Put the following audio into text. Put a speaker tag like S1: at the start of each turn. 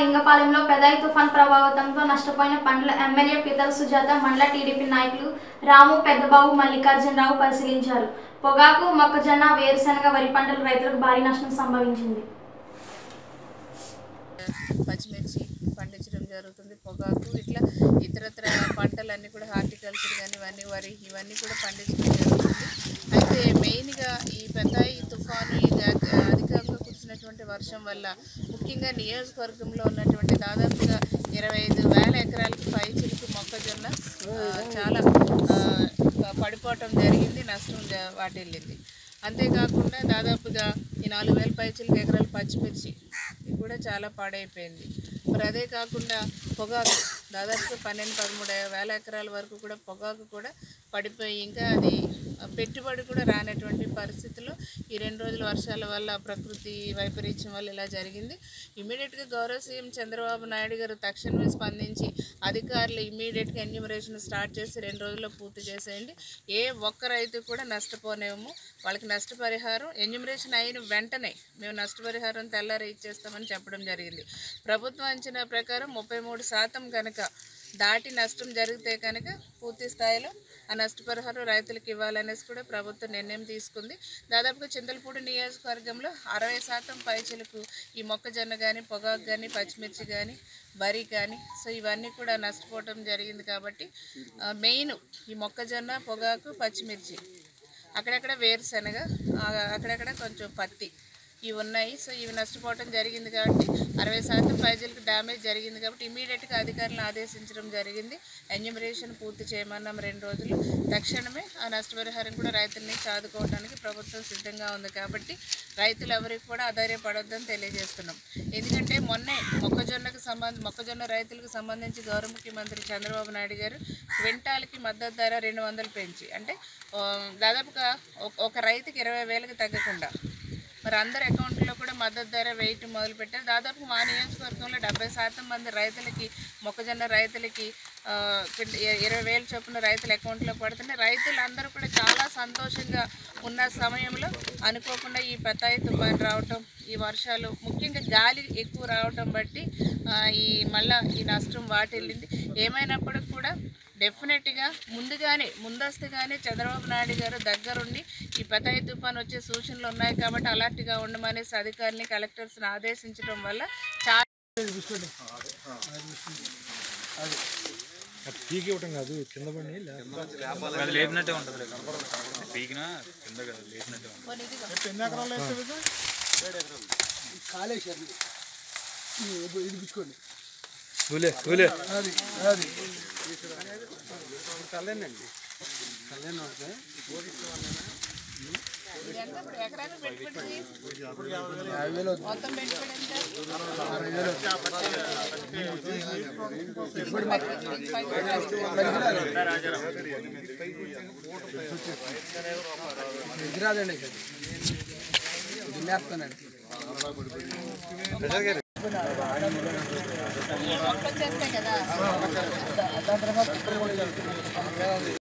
S1: లింగపాలెంలో పెదాయి తుఫాన్ ప్రభావితంతో నష్టపోయిన పండ్ల ఎమ్మెల్యే పీతల సుజాత మండల టీడీపీ నాయకులు రాము పెద్దబాబు మల్లికార్జునరావు పరిశీలించారు పొగాకు మొక్కజొన్న వేరుశనగ వరి పంటలు రైతులకు భారీ నష్టం సంభవించింది
S2: పచ్చిమిర్చి పండించడం జరుగుతుంది పొగాకు ఇట్లా ఇతరత్ర పంటలన్నీ కూడా హార్టికల్చర్ కానీ ఇవన్నీ వరి ఇవన్నీ కూడా పండించడం జరుగుతుంది అయితే మెయిన్గా ఈ పెద్దాయి తుఫాను ఈ గా- అధికంగా కురిసినటువంటి వర్షం వల్ల ముఖ్యంగా నియోజకవర్గంలో ఉన్నటువంటి దాదాపుగా ఇరవై ఐదు వేల ఎకరాలకి పై చిలుకు మొక్కజొన్న ఆ, చాలా ఆ, పడిపోవటం జరిగింది నష్టం జ- వాటిల్లింది అంతేకాకుండా దాదాపుగా ఈ నాలుగు వేల పైచిలకు ఎకరాలు పచ్చిమిర్చి ఇది కూడా చాలా పాడైపోయింది మరి అదే కాకుండా పొగాకు దాదాపుగా పన్నెండు పదమూడు వేల ఎకరాల వరకు కూడా పొగాకు కూడా పడిపోయి ఇంకా అది ఆ, పెట్టుబడి కూడా రానటువంటి పరిస్థితుల్లో ఈ రెండు రోజుల వర్షాల వల్ల ప్రకృతి వైపరీత్యం వల్ల ఇలా జరిగింది ఇమీడియట్గా గౌరవ సీఎం చంద్రబాబు నాయుడు గారు తక్షణమే స్పందించి అధికారులు ఇమీడియట్గా ఎన్యూమరేషన్ స్టార్ట్ చేసి రెండు రోజుల్లో పూర్తి చేసేయండి ఏ ఒక్క రైతు కూడా నష్టపోనేమో వాళ్ళకి నష్టపరిహారం ఎన్యూమరేషన్ అయిన వెంటనే మేము నష్టపరిహారం తెల్లారి ఇచ్చేస్తామని చెప్పడం జరిగింది ప్రభుత్వం అంచనా ప్రకారం ముప్పై మూడు శాతం కనుక దాటి నష్టం జరిగితే కనుక పూర్తి స్థాయిలో ఆ నష్టపరిహారం రైతులకు ఇవ్వాలనేసి కూడా ప్రభుత్వం నిర్ణయం తీసుకుంది దాదాపుగా చింతలపూడి నియోజకవర్గంలో అరవై శాతం పైచలకు ఈ మొక్కజొన్న కానీ పొగాకు కానీ పచ్చిమిర్చి కానీ వరి కానీ సో ఇవన్నీ కూడా నష్టపోవటం జరిగింది కాబట్టి ఆ, మెయిన్ ఈ మొక్కజొన్న పొగాకు పచ్చిమిర్చి అక్కడక్కడ వేరుశనగ ఆ, అక్కడక్కడ కొంచెం పత్తి ఇవి ఉన్నాయి సో ఇవి నష్టపోవటం జరిగింది కాబట్టి అరవై శాతం ప్రజలకు డ్యామేజ్ జరిగింది కాబట్టి ఇమీడియట్గా అధికారులను ఆదేశించడం జరిగింది ఎన్యూమరేషన్ పూర్తి చేయమన్నాం రెండు రోజులు తక్షణమే ఆ నష్టపరిహారం కూడా రైతుల్ని చాదుకోవడానికి ప్రభుత్వం సిద్ధంగా ఉంది కాబట్టి రైతులు ఎవరికి కూడా ఆధారపడొద్దని తెలియజేస్తున్నాం ఎందుకంటే మొన్నే మొక్కజొన్నకు సంబంధ మొక్కజొన్న రైతులకు సంబంధించి గౌరవ ముఖ్యమంత్రి చంద్రబాబు నాయుడు గారు క్వింటాల్కి మద్దతు ధర రెండు వందలు పెంచి అంటే ఆ, దాదాపుగా ఒక- ఒక రైతుకి ఇరవై వేలకు తగ్గకుండా మరి అందరి అకౌంట్లో కూడా మద్దతు ధర వేయటం మొదలుపెట్టారు దాదాపు మా నియోజకవర్గంలో డెబ్బై శాతం మంది రైతులకి మొక్కజొన్న రైతులకి ఆ, క్వింట- ఇ- ఇరవై వేలు చొప్పున రైతుల అకౌంట్లో పడుతున్నాయి రైతులందరూ కూడా చాలా సంతోషంగా ఉన్న సమయంలో అనుకోకుండా ఈ పెతాయి తుఫాన్ రావటం ఈ వర్షాలు ముఖ్యంగా గాలి ఎక్కువ రావటం బట్టి ఆ, ఈ మళ్ళా ఈ నష్టం వాటిల్లింది ఏమైనప్పటికి కూడా డెఫినెట్గా ముందుగానే ముందస్తుగానే చంద్రబాబు నాయుడు గారు దగ్గరుండి ఈ పెతాయి తుఫాన్ వచ్చే సూచనలు ఉన్నాయి కాబట్టి అలర్ట్గా ఉండమనేసి అధికారులని కలెక్టర్స్ని ఆదేశించడం వల్ల చాలా
S3: పీకి ఇవ్వటం కాదు కింద పడి
S4: అది లేపినట్టే ఉంటుంది పీకినా కింద కాదు లేపినట్టే ఉంటుంది
S2: కొన్ని ఇదిగో.
S5: కాళేశ్వరం ఇది పుచ్చుకోండి
S3: తూలే తూలే
S5: అది అది కళ్యాణండి కళ్యాణ్ అంటే
S2: ఇది ఎంత ఇప్పుడు ఎకరానికి పెట్టుబడి
S5: యాభై వేలు అవుతుంది.
S2: మొత్తం పెట్టుబడి ఎంత
S5: అరవై వేలు ఎగిరాదండి ఇక్కడ దున్నేస్తానండి
S2: మొక్కలు వచ్చేస్తాయి కదా